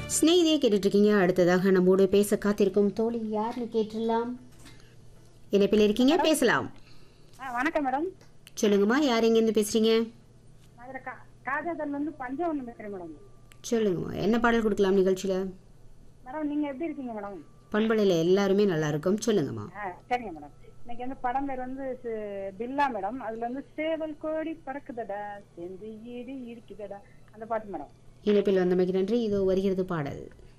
ஸ்நேகிதியை கேட்டுட்டு இருக்கீங்க அடுத்ததாக நம்மோடு பேச காத்திருக்கும் தோழி யாருன்னு கேட்டுடலாம் இணைப்பில் இருக்கீங்க பேசலாம் ஆ வணக்கம் மேடம் சொல்லுங்கம்மா யார் எங்கேருந்து பேசுறீங்க மதுரை கா காஜாதர்ல இருந்து பஞ்சவன் பேசுறேன் மேடம் சொல்லுங்கம்மா என்ன பாடல் கொடுக்கலாம் நிகழ்ச்சியில் மேடம் நீங்க எப்படி இருக்கீங்க மேடம் பண்பலையில் எல்லாருமே நல்லா இருக்கும் சொல்லுங்கம்மா ஆ சரிங்க மேடம் இன்னைக்கு வந்து படம் பேர் வந்து சு- பில்லா மேடம் அதுல வந்து சேவல் கோடி பறக்குதடா செந்து ஈடு இருக்குதடா அந்த பாட்டு மேடம் இணைப்பில் வந்தமைக்கு நன்றி இதோ வருகிறது பாடல்